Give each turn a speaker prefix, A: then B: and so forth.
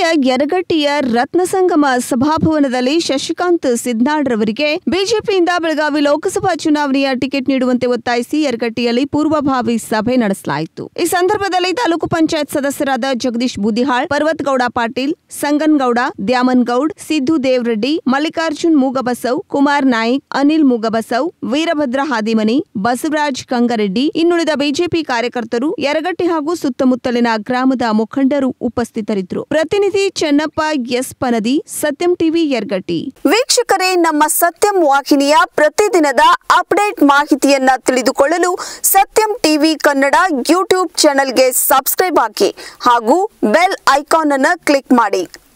A: ಯರಗಟ್ಟಿಯ ರತ್ನ ಸಂಗಮ ಸಭಾಭವನದಲ್ಲಿ ಶಶಿಕಾಂತ್ ಸಿದ್ನಾಳ್ರವರಿಗೆ ಬಿಜೆಪಿಯಿಂದ ಬೆಳಗಾವಿ ಲೋಕಸಭಾ ಚುನಾವಣೆಯ ಟಿಕೆಟ್ ನೀಡುವಂತೆ ಒತ್ತಾಯಿಸಿ ಯರಗಟ್ಟಿಯಲ್ಲಿ ಪೂರ್ವಭಾವಿ ಸಭೆ ನಡೆಸಲಾಯಿತು ಈ ಸಂದರ್ಭದಲ್ಲಿ ತಾಲೂಕು ಪಂಚಾಯತ್ ಸದಸ್ಯರಾದ ಜಗದೀಶ್ ಬುದಿಹಾಳ್ ಪರ್ವತಗೌಡ ಪಾಟೀಲ್ ಸಂಗನಗೌಡ ದ್ಯಾಮನ್ಗೌಡ್ ಸಿದ್ದು ದೇವರೆಡ್ಡಿ ಮಲ್ಲಿಕಾರ್ಜುನ್ ಮೂಗಬಸವ್ ಕುಮಾರ್ ನಾಯ್ಕ್ ಅನಿಲ್ ಮೂಗಬಸವ್ ವೀರಭದ್ರ ಹಾದಿಮನಿ ಬಸವರಾಜ್ ಕಂಗರೆಡ್ಡಿ ಇನ್ನುಳಿದ ಬಿಜೆಪಿ ಕಾರ್ಯಕರ್ತರು ಯರಗಟ್ಟಿ ಹಾಗೂ ಸುತ್ತಮುತ್ತಲಿನ ಗ್ರಾಮದ ಮುಖಂಡರು ಉಪಸ್ಥಿತರಿದ್ದರು ಪ್ರತಿನಿಧಿ ಚೆನ್ನಪ್ಪ ಎಸ್ ಪನದಿ ಸತ್ಯಂ ಟಿವಿ ಯರಗಟ್ಟಿ
B: ವೀಕ್ಷಕರೇ ನಮ್ಮ ಸತ್ಯಂ ವಾಹಿನಿಯ ಪ್ರತಿದಿನದ ಅಪ್ಡೇಟ್ ಮಾಹಿತಿಯನ್ನ ತಿಳಿದುಕೊಳ್ಳಲು ಸತ್ಯಂ ಟಿವಿ ಕನ್ನಡ ಯೂಟ್ಯೂಬ್ ಚಾನೆಲ್ಗೆ ಸಬ್ಸ್ಕ್ರೈಬ್ ಹಾಕಿ ಹಾಗೂ ಬೆಲ್ ಐಕಾನ್ ಅನ್ನು ಕ್ಲಿಕ್ ಮಾಡಿ